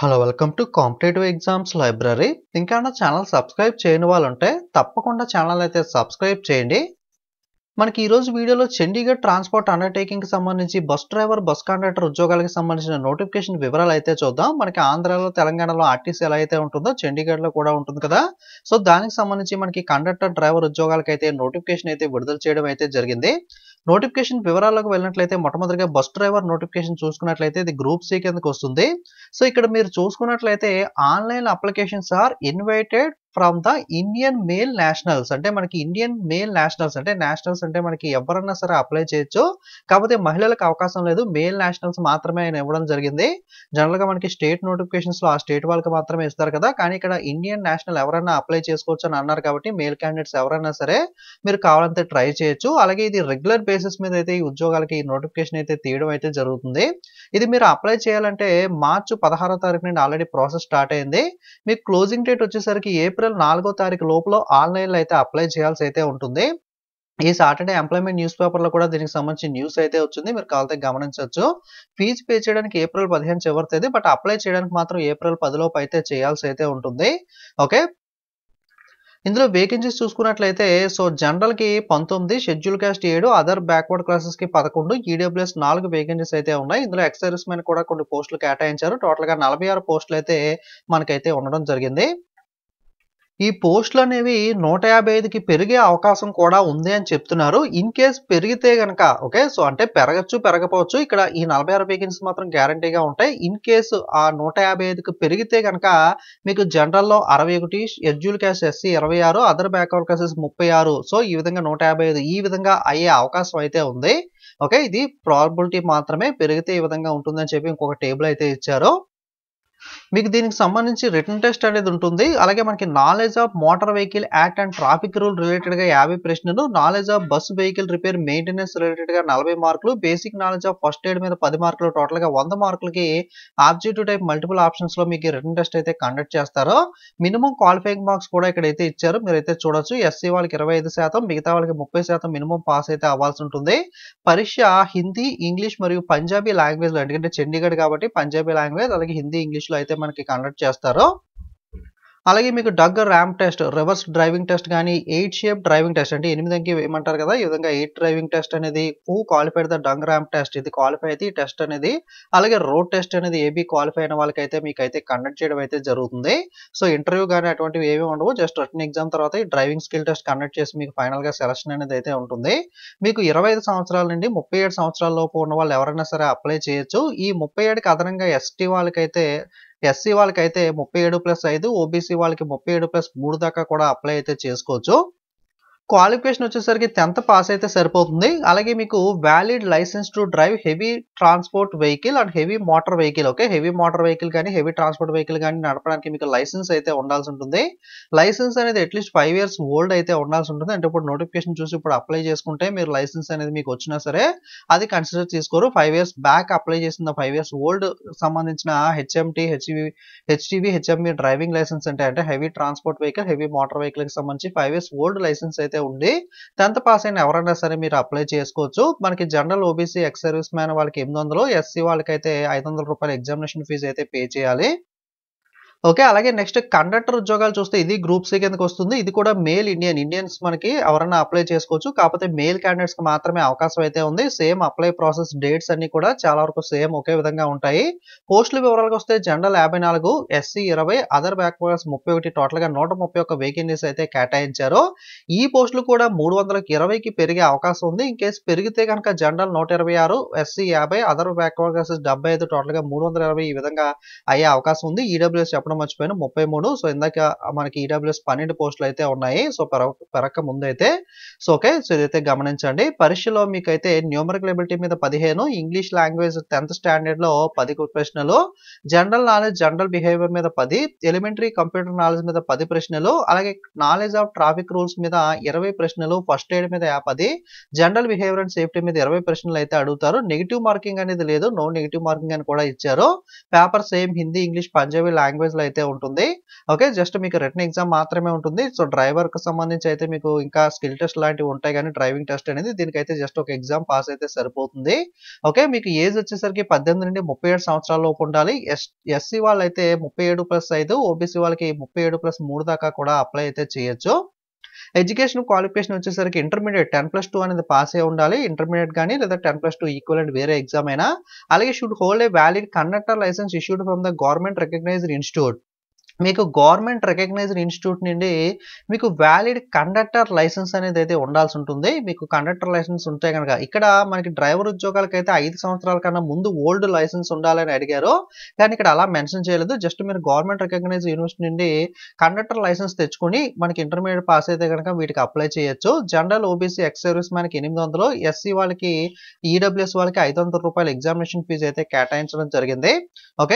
hello welcome to competitive exams library ఇంకా నా channel subscribe చేయని వాళ్ళు ఉంటే తప్పకుండా ఛానల్ అయితే సబ్స్క్రైబ్ చేయండి మనకి ఈరోజు వీడియోలో చండీగఢ్ ట్రాన్స్పోర్ట్ అండర్టేకింగ్కి సంబంధించి బస్ డ్రైవర్ బస్ కండక్టర్ ఉద్యోగాలకు సంబంధించిన నోటిఫికేషన్ వివరాలు అయితే చూద్దాం మనకి ఆంధ్రాలో తెలంగాణలో ఆర్టీసీ ఎలా అయితే ఉంటుందో చండీగఢ్లో కూడా ఉంటుంది కదా సో దానికి సంబంధించి మనకి కండక్టర్ డ్రైవర్ ఉద్యోగాలకు అయితే నోటిఫికేషన్ అయితే విడుదల చేయడం అయితే జరిగింది నోటిఫికేషన్ వివరాలకు వెళ్ళినట్లయితే మొట్టమొదటిగా బస్ డ్రైవర్ నోటిఫికేషన్ చూసుకున్నట్లయితే ఇది గ్రూప్ సి కిందకి వస్తుంది సో ఇక్కడ మీరు చూసుకున్నట్లయితే online applications are invited from the Indian male nationals అంటే మనకి ఇండియన్ మేల్ నేషనల్స్ అంటే నేషనల్స్ అంటే మనకి ఎవరన్నా సరే అప్లై చేయొచ్చు కాకపోతే మహిళలకు అవకాశం లేదు మేల్ నేషనల్స్ మాత్రమే ఆయన ఇవ్వడం జరిగింది జనరల్ గా మనకి స్టేట్ నోటిఫికేషన్స్ లో ఆ స్టేట్ వాళ్ళకి మాత్రమే ఇస్తారు కదా కానీ ఇక్కడ ఇండియన్ నేషనల్ ఎవరైనా అప్లై చేసుకోవచ్చు అని అన్నారు కాబట్టి మేల్ క్యాండిడేట్స్ ఎవరైనా సరే మీరు కావాలంటే ట్రై చేయొచ్చు అలాగే ఇది రెగ్యులర్ బేసిస్ మీద అయితే ఈ ఉద్యోగాలకి ఈ నోటిఫికేషన్ అయితే తీయడం అయితే జరుగుతుంది ఇది మీరు అప్లై చేయాలంటే మార్చి పదహారో తారీఖు నుండి ఆల్రెడీ ప్రాసెస్ స్టార్ట్ అయింది మీకు క్లోజింగ్ డేట్ వచ్చేసరికి ఏప్రిల్ నాలుగో తారీఖు లోపల ఆన్లైన్లో అయితే అప్లై చేయాల్సి అయితే ఉంటుంది ఈ సాటర్డే ఎంప్లాయ్మెంట్ న్యూస్ పేపర్లో కూడా దీనికి సంబంధించి న్యూస్ అయితే వచ్చింది మీరు కావాలంటే గమనించవచ్చు ఫీజు పే చేయడానికి ఏప్రిల్ పదిహేను చివరి తేదీ బట్ అప్లై చేయడానికి మాత్రం ఏప్రిల్ పదిలోపు అయితే చేయాల్సి అయితే ఉంటుంది ఓకే ఇందులో వేకెన్సీస్ చూసుకున్నట్లయితే సో జనరల్ కి పంతొమ్మిది షెడ్యూల్ కాస్ట్ ఏడు అదర్ బ్యాక్వర్డ్ క్లాసెస్ కి పదకొండు ఈడబ్ల్యూఎస్ నాలుగు వేకెన్సీస్ అయితే ఉన్నాయి ఇందులో ఎక్స్ సర్వీస్ మెన్ కూడా కొన్ని పోస్టులు కేటాయించారు టోటల్ గా నలభై ఆరు పోస్టులు అయితే మనకైతే ఉండడం జరిగింది ఈ పోస్టులు అనేవి నూట యాభై ఐదుకి పెరిగే అవకాశం కూడా ఉంది అని చెప్తున్నారు ఇన్ కేస్ పెరిగితే గనక ఓకే సో అంటే పెరగచ్చు పెరగపోవచ్చు ఇక్కడ ఈ నలభై ఆరు వేకెన్సీ మాత్రం గ్యారంటీగా ఉంటాయి ఇన్ కేసు ఆ నూట యాభై ఐదుకి పెరిగితే గనక మీకు జనరల్లో అరవై ఒకటి ఎడ్యూల్ క్యాష్ ఎస్సీ ఇరవై ఆరు అదర్ బ్యాక్వర్డ్ క్లాసెస్ ముప్పై ఆరు సో ఈ విధంగా నూట యాభై ఐదు ఈ విధంగా అయ్యే అవకాశం అయితే ఉంది ఓకే ఇది ప్రాబిలిటీ మాత్రమే పెరిగితే ఈ విధంగా ఉంటుందని చెప్పి ఇంకొక టేబుల్ అయితే ఇచ్చారు మీకు దీనికి సంబంధించి రిటర్న్ టెస్ట్ అనేది ఉంటుంది అలాగే మనకి knowledge of motor vehicle act and traffic rule related గా యాభై ప్రశ్నలు knowledge of bus vehicle repair maintenance related గా నలభై మార్కులు basic knowledge of first aid మీద పది మార్కులు టోటల్ గా వంద మార్కులకి ఆబ్జెక్టివ్ టైప్ మల్టిపుల్ ఆప్షన్స్ లో మీకు రిటర్న్ టెస్ట్ అయితే కండక్ట్ చేస్తారు మినిమం క్వాలిఫైయింగ్ మార్క్స్ కూడా ఇక్కడ అయితే ఇచ్చారు మీరైతే చూడొచ్చు ఎస్సీ వాళ్ళకి ఇరవై ఐదు శాతం మిగతా వాళ్ళకి ముప్పై శాతం మినిమం పాస్ అయితే అవ్వాల్సి ఉంటుంది పరీక్ష హిందీ ఇంగ్లీష్ మరియు పంజాబీ లాంగ్వేజ్ లో ఎందుకంటే చండీగఢ్ కాబట్టి పంజాబీ లాంగ్వేజ్ అలాగే హిందీ ఇంగ్లీష్ లో అయితే మనకి కండక్ట్ చేస్తారు అలాగే మీకు డగ్ ramp test reverse driving test కానీ ఎయిట్ షేప్ డ్రైవింగ్ టెస్ట్ అంటే ఎనిమిది అంకి ఏమంటారు కదా ఈ విధంగా ఎయిట్ డ్రైవింగ్ టెస్ట్ అనేది హూ క్వాలిఫైడ్ ద డంగ్ ర్యాంప్ టెస్ట్ ఇది క్వాలిఫై అయితే ఈ టెస్ట్ అనేది అలాగే రోడ్ టెస్ట్ అనేది ఏబీ క్వాలిఫై అయిన వాళ్ళకైతే మీకు అయితే కండక్ట్ చేయడం అయితే జరుగుతుంది సో ఇంటర్వ్యూ కానీ అటువంటివి ఏమి ఉండవు జస్ట్ రిటర్న్ ఎగ్జామ్ తర్వాత ఈ డ్రైవింగ్ స్కిల్ టెస్ట్ కండక్ట్ చేసి మీకు ఫైనల్ గా సెలక్షన్ అనేది అయితే ఉంటుంది మీకు ఇరవై ఐదు సంవత్సరాల నుండి ముప్పై ఏడు సంవత్సరాల లోపు ఉన్న వాళ్ళు ఎవరైనా సరే అప్లై చేయొచ్చు ఈ ముప్పై ఏడుకి అదనంగా ఎస్టీ వాళ్ళకైతే ఎస్సీ వాళ్ళకైతే ముప్పై ఏడు ప్లస్ ఐదు ఓబీసీ వాళ్ళకి ముప్పై ఏడు ప్లస్ మూడు దాకా కూడా అప్లై అయితే చేసుకోవచ్చు క్వాలిఫికేషన్ వచ్చేసరికి టెన్త్ పాస్ అయితే సరిపోతుంది అలాగే మీకు valid licence to drive heavy transport vehicle and heavy motor vehicle okay heavy motor vehicle కానీ హెవీ ట్రాన్స్పోర్ట్ వెహికల్ కానీ నడపడానికి మీకు లైసెన్స్ అయితే ఉండాల్సి ఉంటుంది లైసెన్స్ అనేది అట్లీస్ట్ ఫైవ్ ఇయర్స్ ఓల్డ్ అయితే ఉండాల్సి ఉంటుంది అంటే ఇప్పుడు నోటిఫికేషన్ చూసి ఇప్పుడు అప్లై చేసుకుంటే మీరు లైసెన్స్ అనేది మీకు వచ్చినా సరే అది కన్సిడర్ చేసుకోరు ఫైవ్ ఇయర్స్ బ్యాక్ అప్లై చేసిన ఫైవ్ ఇయర్స్ ఓల్డ్ సంబంధించిన HMT HV HTV HME driving licence అంటే అంటే heavy transport vehicle heavy motor vehicle కి సంబంధించి ఫైవ్ ఇయర్స్ ఓల్డ్ లైసెన్స్ అయితే ఉంది టెన్త్ పాస్ అయిన ఎవరైనా సరే మీరు అప్లై చేసుకోవచ్చు మనకి general OBC ex serviceman వాళ్ళకి ఎనిమిది వందలు ఎస్సీ వాళ్ళకి అయితే ఐదు వందల రూపాయల ఎగ్జామినేషన్ ఫీజు అయితే పే చేయాలి ఓకే అలాగే నెక్స్ట్ కండక్టర్ ఉద్యోగాలు చూస్తే ఇది గ్రూప్ సి కిందకి వస్తుంది ఇది కూడా మేల్ ఇండియన్ ఇండియన్స్ మనకి ఎవరైనా అప్లై చేసుకోవచ్చు కాకపోతే మేల్ క్యాండిడేట్స్ కి మాత్రమే అవకాశం అయితే ఉంది సేమ్ అప్లై ప్రాసెస్ డేట్స్ అన్ని కూడా చాలా వరకు సేమ్ ఒకే విధంగా ఉంటాయి పోస్టుల వివరాలకు వస్తే జనరల్ యాభై నాలుగు ఎస్సీ ఇరవై అదర్ బ్యాక్వర్డ్స్ ముప్పై ఒకటి టోటల్ గా నూట ముప్పై ఒక్క వేకెన్సీస్ అయితే కేటాయించారు ఈ పోస్టులు కూడా మూడు వందలకి ఇరవైకి పెరిగే అవకాశం ఉంది ఇన్ కేసు పెరిగితే కనుక జనరల్ నూట ఇరవై ఆరు ఎస్సీ యాభై అదర్ బ్యాక్వర్డ్ డెబ్బై ఐదు టోటల్ గా మూడు వందల ఇరవై ఈ విధంగా అయ్యే అవకాశం ఉంది ఈడబ్ల్యూఎస్ చెప్పడం మర్చిపోయాను ముప్పై మూడు సో ఇందాక మనకి ఈడబ్ల్యూఎస్ పన్నెండు పోస్టులు అయితే ఉన్నాయి సో పెర పెరక్క ముందు అయితే సో ఓకే సో ఇదైతే గమనించండి పరీక్షలో మీకు అయితే న్యూమరికల్ ఎబిలిటీ మీద పదిహేను ఇంగ్లీష్ లాంగ్వేజ్ టెన్త్ స్టాండర్డ్ లో పది ప్రశ్నలు జనరల్ నాలెడ్జ్ జనరల్ బిహేవియర్ మీద పది ఎలిమెంటరీ కంప్యూటర్ నాలెడ్జ్ మీద పది ప్రశ్నలు అలాగే నాలెడ్జ్ ఆఫ్ ట్రాఫిక్ రూల్స్ మీద ఇరవై ప్రశ్నలు ఫస్ట్ ఎయిడ్ మీద పది జనరల్ బిహేవియర్ అండ్ సేఫ్టీ మీద ఇరవై ప్రశ్నలు అయితే అడుగుతారు నెగిటివ్ మార్కింగ్ అనేది లేదు నో నెగిటివ్ మార్కింగ్ అని కూడా ఇచ్చారు paper same Hindi English Punjabi language ఎగ్జామ్లో అయితే ఉంటుంది ఓకే జస్ట్ మీకు రిటర్న్ ఎగ్జామ్ మాత్రమే ఉంటుంది సో డ్రైవర్కి సంబంధించి అయితే మీకు ఇంకా స్కిల్ టెస్ట్ లాంటివి ఉంటాయి కానీ డ్రైవింగ్ టెస్ట్ అనేది దీనికైతే జస్ట్ ఒక ఎగ్జామ్ పాస్ అయితే సరిపోతుంది ఓకే మీకు ఏజ్ వచ్చేసరికి పద్దెనిమిది నుండి ముప్పై ఏడు సంవత్సరాల లోపు ఉండాలి ఎస్ ఎస్సీ వాళ్ళైతే ముప్పై ఏడు ప్లస్ ఐదు ఓబీసీ వాళ్ళకి ముప్పై ఏడు ప్లస్ మూడు దాకా కూడా అప్లై అయితే చేయొచ్చు ఎడ్యుకేషన్ క్వాలిఫికేషన్ వచ్చేసరికి ఇంటర్మీడియట్ టెన్ ప్లస్ టూ అనేది పాస్ అయి ఉండాలి ఇంటర్మీడియట్ కానీ లేదా టెన్ ప్లస్ టూ ఈక్వల్ వేరే ఎగ్జామ్ అయినా అలాగే should hold a valid conductor licence issued from the government recognised institute మీకు గవర్నమెంట్ రికగ్నైజ్డ్ ఇన్స్టిట్యూట్ నుండి మీకు వ్యాలిడ్ కండక్టర్ లైసెన్స్ అనేది అయితే ఉండాల్సి ఉంటుంది మీకు కండక్టర్ లైసెన్స్ ఉంటే కనుక ఇక్కడ మనకి డ్రైవర్ ఉద్యోగాలకైతే ఐదు సంవత్సరాల కన్నా ముందు ఓల్డ్ లైసెన్స్ ఉండాలని అడిగారు కానీ ఇక్కడ అలా మెన్షన్ చేయలేదు జస్ట్ మీరు గవర్నమెంట్ రికగ్నైజ్ యూనివర్సిటీ నుండి కండక్టర్ లైసెన్స్ తెచ్చుకొని మనకి ఇంటర్మీడియట్ పాస్ అయితే కనుక వీటికి అప్లై చేయొచ్చు జనరల్ ఓబీసీ ఎక్స్ సర్వీస్ మనకి ఎనిమిది వందలు ఎస్సీ వాళ్ళకి ఈడబ్ల్యూఎస్ వాళ్ళకి ఐదు వందల రూపాయల ఎగ్జామినేషన్ ఫీజు అయితే కేటాయించడం జరిగింది ఓకే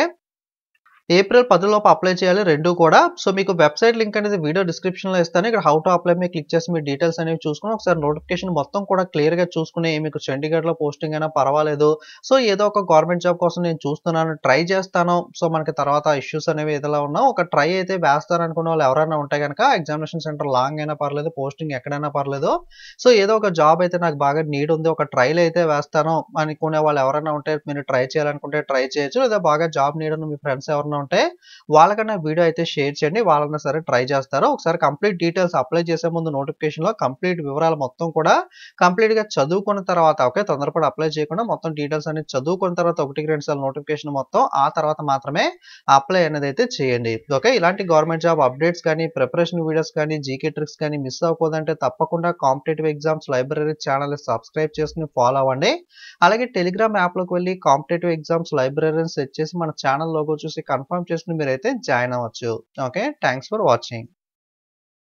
ఏప్రిల్ పదిలోపు అప్లై చేయాలి రెండు కూడా సో మీకు వెబ్సైట్ లింక్ అనేది వీడియో డిస్క్రిప్షన్లో ఇస్తాను ఇక్కడ హౌ టు అప్లై మీద క్లిక్ చేసి మీ డీటెయిల్స్ అనేవి చూసుకుని ఒకసారి నోటిఫికేషన్ మొత్తం కూడా క్లియర్గా చూసుకుని మీకు చండీగఢ్లో పోస్టింగ్ అయినా పర్వాలేదు సో ఏదో ఒక గవర్నమెంట్ జాబ్ కోసం నేను చూస్తున్నాను ట్రై చేస్తాను సో మనకి తర్వాత ఇష్యూస్ అనేవి ఏదైనా ఉన్నా ఒక ట్రై అయితే వేస్తాను అనుకున్న వాళ్ళు ఎవరైనా ఉంటే కనుక ఎగ్జామినేషన్ సెంటర్ లాంగ్ అయినా పర్లేదు పోస్టింగ్ ఎక్కడైనా పర్లేదు సో ఏదో ఒక జాబ్ అయితే నాకు బాగా నీడ్ ఉంది ఒక ట్రైల్ అయితే వేస్తాను అనుకునే వాళ్ళు ఎవరైనా ఉంటే మీరు ట్రై చేయాలనుకుంటే ట్రై చేయొచ్చు లేదా బాగా జాబ్ నీడ్ ఉన్న మీ ఫ్రెండ్స్ ఎవరైనా ఉంటే వాళ్ళకన్నా వీడియో అయితే షేర్ చేయండి వాళ్ళన్నా సరే ట్రై చేస్తారు ఒకసారి కంప్లీట్ డీటెయిల్స్ అప్లై చేసే ముందు నోటిఫికేషన్లో కంప్లీట్ వివరాలు మొత్తం కూడా కంప్లీట్గా చదువుకున్న తర్వాత ఓకే తొందరపడి అప్లై చేయకుండా మొత్తం డీటెయిల్స్ అనేది చదువుకున్న తర్వాత ఒకటికి రెండు సార్లు నోటిఫికేషన్ మొత్తం ఆ తర్వాత మాత్రమే అప్లై అనేది అయితే చేయండి ఓకే ఇలాంటి గవర్నమెంట్ జాబ్ అప్డేట్స్ కానీ ప్రిపరేషన్ వీడియోస్ కానీ జీకే ట్రిక్స్ కానీ మిస్ అవ్వకూడదంటే తప్పకుండా competitive exams library channel subscribe చేసుకుని ఫాలో అవ్వండి అలాగే టెలిగ్రామ్ యాప్లోకి వెళ్ళి కాంపిటేటివ్ ఎగ్జామ్స్ లైబ్రరీని సెట్ చేసి మన ఛానల్ లోగో చూసి కన్ఫర్మ్ చేసుకుని మీరైతే జాయిన్ అవ్వచ్చు ఓకే థ్యాంక్స్ ఫర్ వాచింగ్